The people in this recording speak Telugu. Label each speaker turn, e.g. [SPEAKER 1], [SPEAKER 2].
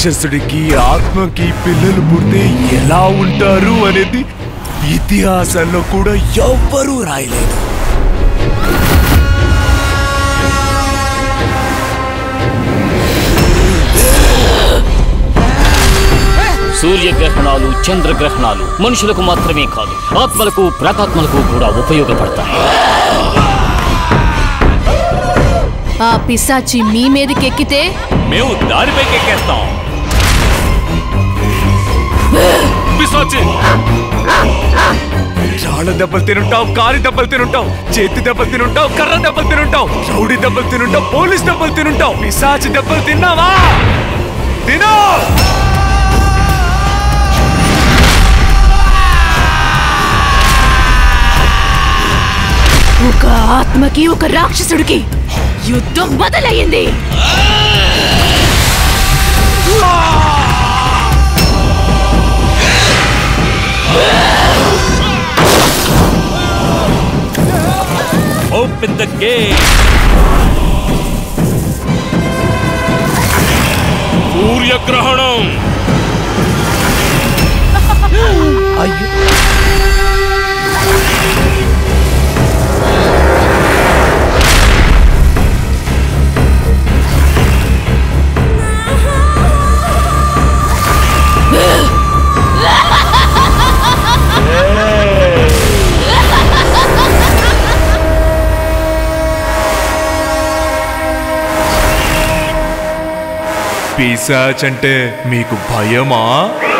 [SPEAKER 1] రాక్షసుడికి ఆత్మకి పిల్లలు పుడితే ఎలా ఉంటారు అనేది ఇతిహాసంలో కూడా ఎవ్వరూ రాయలేదు
[SPEAKER 2] సూర్యగ్రహణాలు చంద్రగ్రహణాలు మనుషులకు మాత్రమే కాదు ఆత్మలకు ప్రాతాత్మలకు కూడా ఉపయోగపడతాయి
[SPEAKER 3] ఆ పిశాచి మీ మీదకెక్కితే
[SPEAKER 4] మేము దానిపైకి ఎక్కేస్తాం పిశాచి
[SPEAKER 1] రాళ్ళ దెబ్బలు తినుంటావు కాలి దెబ్బలు తినుంటావు చేతి దెబ్బలు తినుంటావు కర్ర దెబ్బలు తినుంటావు రౌడీ దెబ్బలు తినుంటావు పోలీస్ దెబ్బలు తినుంటావు పిశాచి దెబ్బలు తిన్నావా తిను
[SPEAKER 3] ఒక ఆత్మకి ఒక రాక్షసుడికి యుద్ధం మొదలయ్యింది
[SPEAKER 4] ఓపెన్ ద గేట్ సూర్యగ్రహణం
[SPEAKER 1] పిశాచ్ అంటే మీకు భయమా